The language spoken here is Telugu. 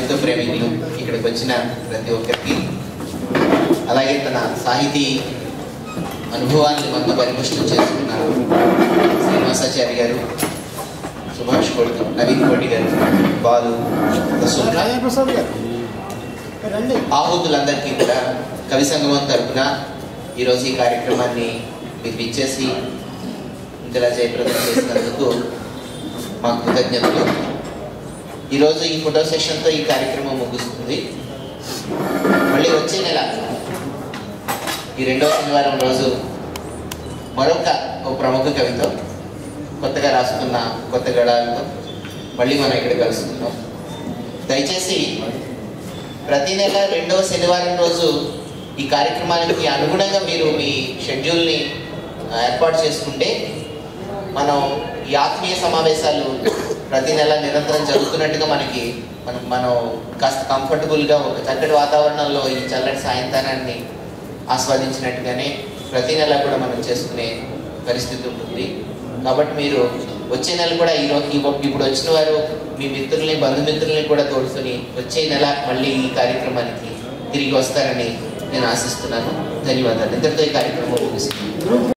సంగీత ప్రేమికులు ఇక్కడికి వచ్చిన ప్రతి ఒక్కరికి అలాగే తన సాహితీ అనుభవాన్ని మనతో పరిపుష్టం చేసుకున్న శ్రీనివాసాచారి గారు సుభాష్ కోటి నవీన్ కోటి గారు బాలు వసుంధర రాజేంద్ర ప్రసాద్ గారు రండి ఆహుతులందరికీ కూడా కవి సంగమం తరపున ఈరోజు ఈ కార్యక్రమాన్ని మీరు ఇచ్చేసి ఇంతలా జయప్రదం చేసినందుకు మా కృతజ్ఞతలు ఈరోజు ఈ ఫోటో సెషన్తో ఈ కార్యక్రమం ముగుస్తుంది మళ్ళీ వచ్చే నెల ఈ రెండవ శనివారం రోజు మరొక ఓ ప్రముఖ కవితో కొత్తగా రాసుకున్న కొత్త గడాలతో మళ్ళీ మనం ఇక్కడ కలుసుకుందాం దయచేసి ప్రతి నెల రెండవ శనివారం రోజు ఈ కార్యక్రమానికి అనుగుణంగా మీరు మీ షెడ్యూల్ని ఆ, ఏర్పాటు చేసుకుంటే మనం ఈ ఆత్మీయ సమావేశాలు ప్రతి నెల నిరంతరం జరుగుతున్నట్టుగా మనకి మనం మనం కాస్త కంఫర్టబుల్గా ఒక చక్కటి వాతావరణంలో ఈ చల్లటి సాయంత్రాన్ని ఆస్వాదించినట్టుగానే ప్రతి నెల కూడా మనం చేసుకునే పరిస్థితి ఉంటుంది కాబట్టి మీరు వచ్చే నెల కూడా ఈరోజు ఇప్పుడు వచ్చిన వారు మీ మిత్రుల్ని బంధుమిత్రుల్ని కూడా తోడుకొని వచ్చే నెల మళ్ళీ ఈ కార్యక్రమానికి తిరిగి వస్తారని నేను ఆశిస్తున్నాను ధన్యవాదాలు ఇంతటితో ఈ కార్యక్రమం ముగిస్తుంది